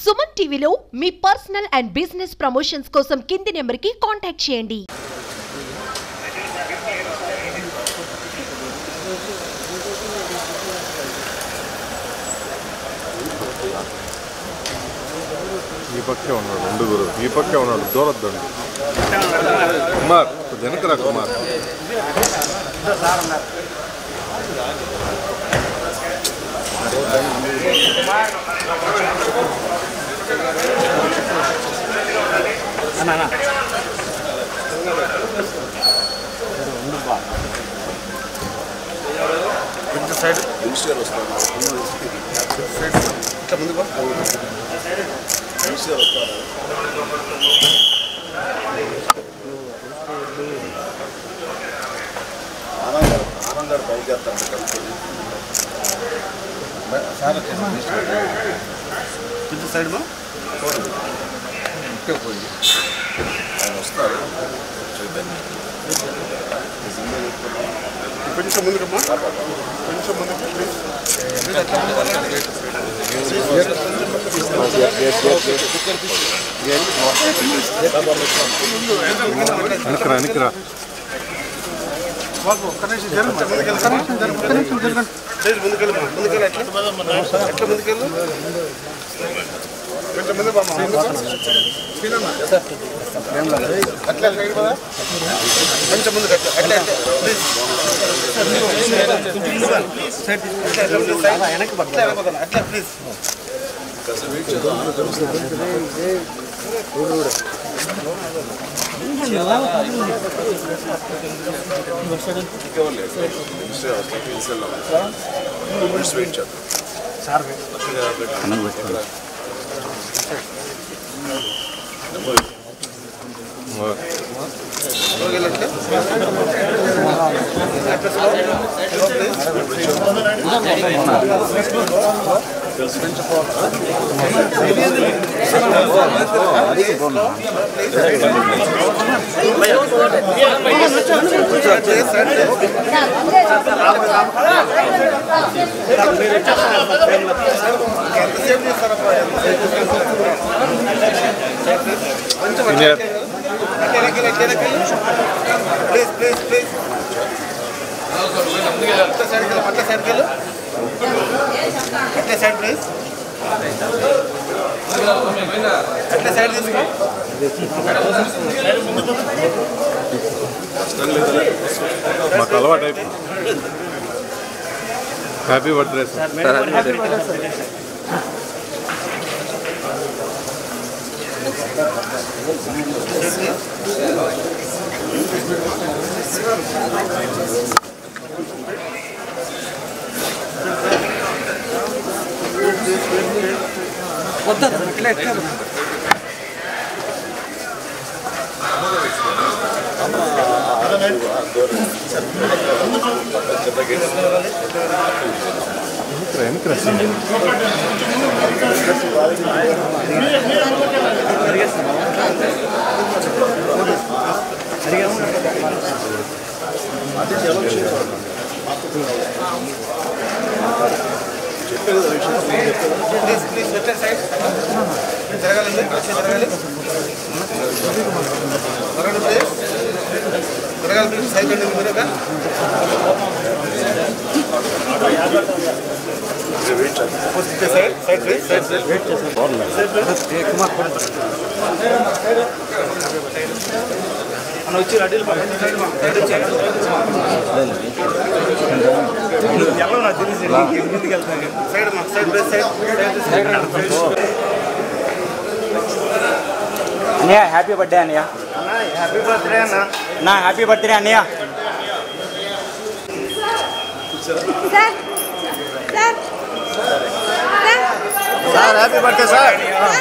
సుమన్ టీవీలో మీ personal and business promotions కోసం కింది నెంబర్కి కాంటాక్ట్ చేయండి ఈ పక్కే ఉన్నాడు ఉండుగురు ఈ పక్కే ఉన్నాడు దూరద్దండి కుమార్ వెనకరా కుమార్ ఆనందాలు బయలుదేరుతారు కలిసి కొంచెం సైడ్ మా ఇంకే పోయి ఆయన వస్తారు చూద్దాం కొంచెం ముందుకమ్మా కొంచెం ముందుకు ప్లీజ్ వెనకరా వెనకరా బాబు ఒక్క నిమిషం జరగండి ఒక్క నిమిషం జరగండి ఒక్క నిమిషం జరగండి ప్లీజ్ ముందుకెళ్ళి ముందుకెళ్ళి ఎట్లా ఎట్లా ముందుకెళ్ళు కొంచెం ముందు బామ్మ అట్లా సైడ్ పదా కొంచెం ముందుకు అట్లా అట్లా అట్లా ప్లీజ్ అట్లా అట్లా ప్లీజ్ వెయిట్ చేద్దాం ఎంతసేపు చేస్తారప్పా సీనియర్ ప్లీజ్ ప్లీజ్ ప్లీజ్ అట్లా సైడ్కి వెళ్ళు అట్లా సైడ్కి వెళ్ళు అట్లా సైడ్ ప్లీజ్ అట్లా సైడ్ తీసుకో మాకు అలవాటు అయిపోయింది హ్యాపీ బర్త్డే సార్ వెనకరా వెనకరా సీనియర్ ప్లీజ్ ప్లీజ్ అట్లా సైడ్ జరగాలండి అట్లా జరగాలి జరగండి ప్లీజ్ జరగాలి ప్లీజ్ సైడ్ అండి మీరుగా side side please side side wait అన్న వచ్చి రెడీ సైడ్ ఎవరో నాకు తెలిసి ఎందుకు వెళ్తాను సైడ్ మా సైడ్ ప్లీజ్ సైడ్ అన్నయ్య హ్యాపీ బర్త్డే అన్నయ్య హ్యాపీ బర్త్డే అన్న నా హ్యాపీ బర్త్డే అన్నయ్య సార్ హ్యాపీ బర్త్డే సార్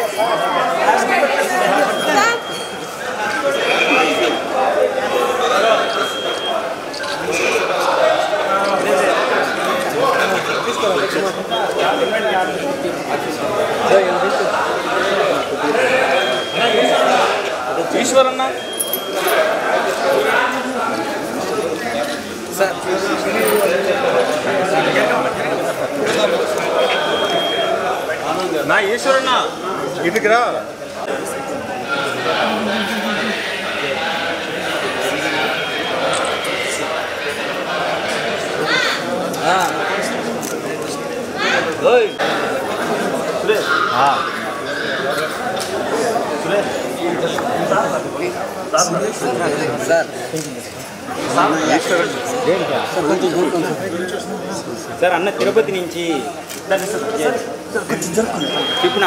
ఈశ్వరన్న నా ఈశ్వరన్న ఇటుకి రా సార్ అన్న తిరుపతి నుంచి చెప్పినా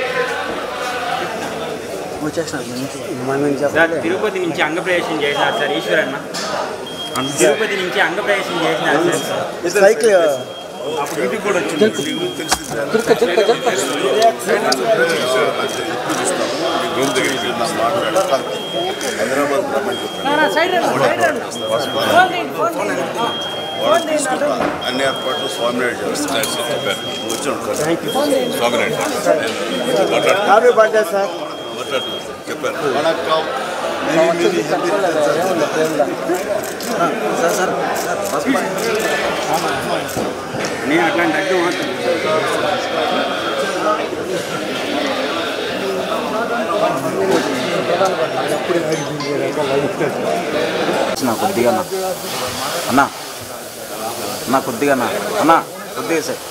సార్ తిరుపతి నుంచి అంగప్రవేశం చేసినారు సార్ ఈశ్వరన్న తిరుపతి నుంచి అంగప్రవేశం చేసినారు సార్ సైకిల్ అప్పుడు ఇంటికి కూడా వచ్చింది నీకు తెలిసింది రూమ్ దగ్గరికి వెళ్ళి మాట్లాడాలి హైదరాబాద్ రమ్మని చెప్పాను తీసుకుంటా అన్ని ఏర్పాట్లు స్వామినాయుడు చేస్తున్నారు చెప్పారు నువ్వు వచ్చాడు కదా స్వామినాయుడు మాట్లాడు హ్యాపీ బర్త్డే సార్ మాట్లాడు చెప్పారు వణక్కం మెనీ మెనీ సార్ సార్ నేను అట్లాంటి అడ్డు మాత్రం నా కొద్దిగా అన్న అన్న అన్న కొద్దిగా అన్న అన్న కొద్దిగా సార్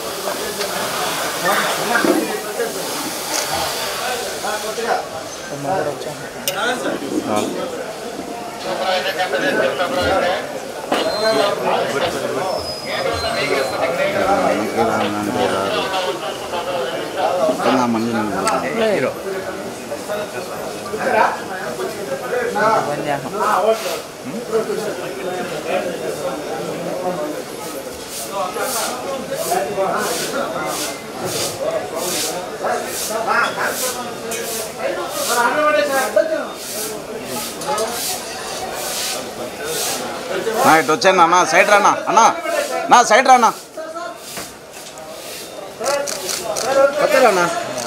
మంది నా ఇటు వచ్చాను అన్న సైడ్ రానా అన్న నా సైడ్ రానా కొత్తరానా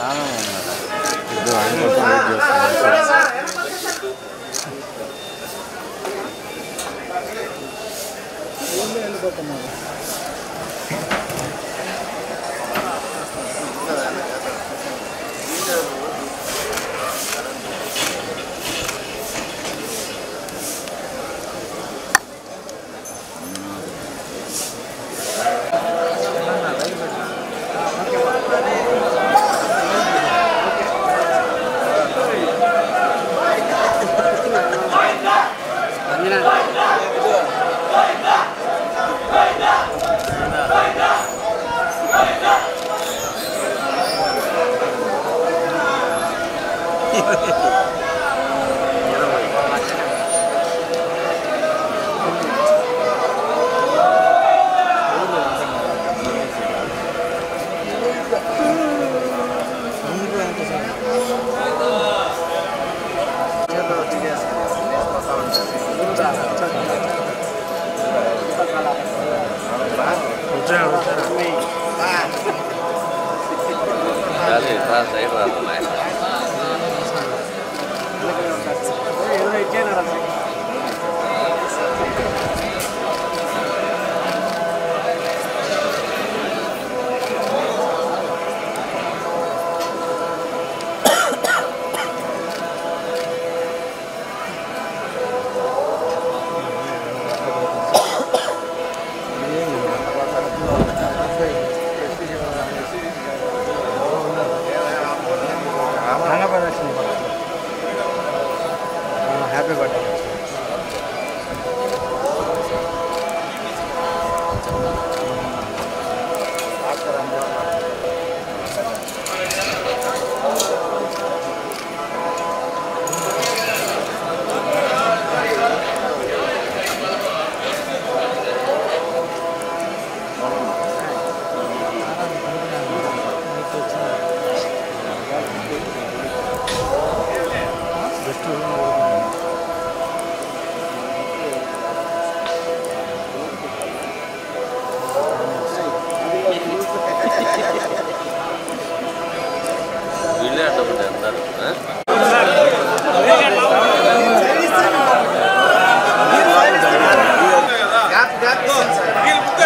హ్యాపీ బర్త్డే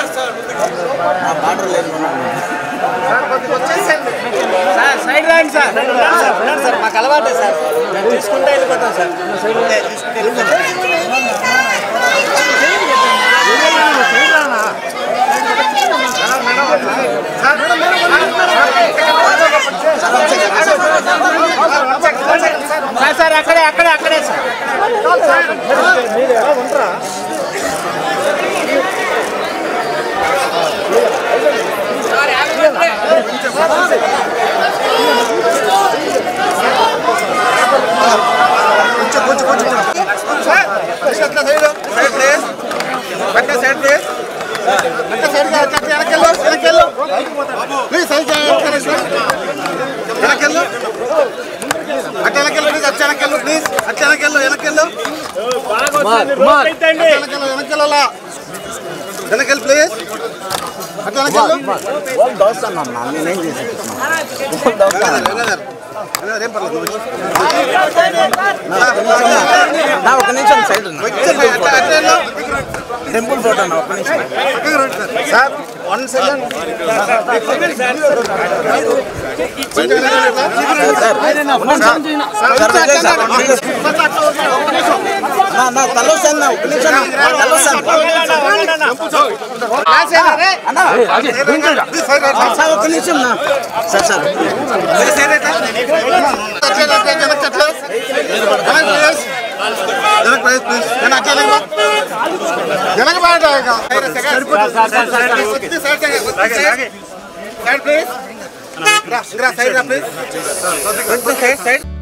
సార్ సైడ్ రండి సార్ సార్ మాకు అలవాటే సార్ మేము తీసుకుంటే వెళ్ళిపోతాం సార్ సార్ సార్ అక్కడే అక్కడే అక్కడే సార్ ప్లీజ్ సైజ్ వెనకెళ్ళు అట్లా వెనకెళ్ళు ప్లీజ్ అట్లా వెనకెళ్ళు ప్లీజ్ అట్లా వెనకెళ్ళు వెనకెళ్ళు వెనకెళ్ళు వెనకెళ్ళాలా వెనకెళ్ళు ప్లీజ్ అట్లా వెనకెళ్ళు దోస్తాను అన్న నేనేం చేసి వెనకాల, వెనకాల, ఏం పర్లేదు నా ఒక నిమిషం సైడ్ ఉన్నా వచ్చేయండి, అట్లా అట్లా వెళ్ళు. టెంపుల్ ఫోటో అన్న ఒక నిమిషం సార్ వన్ సెకండ్ నా నా తలొస్తాను నా ఒక నిమిషం నా తలొస్తాను సార్ ఒక నిమిషం నా sir sir side please side please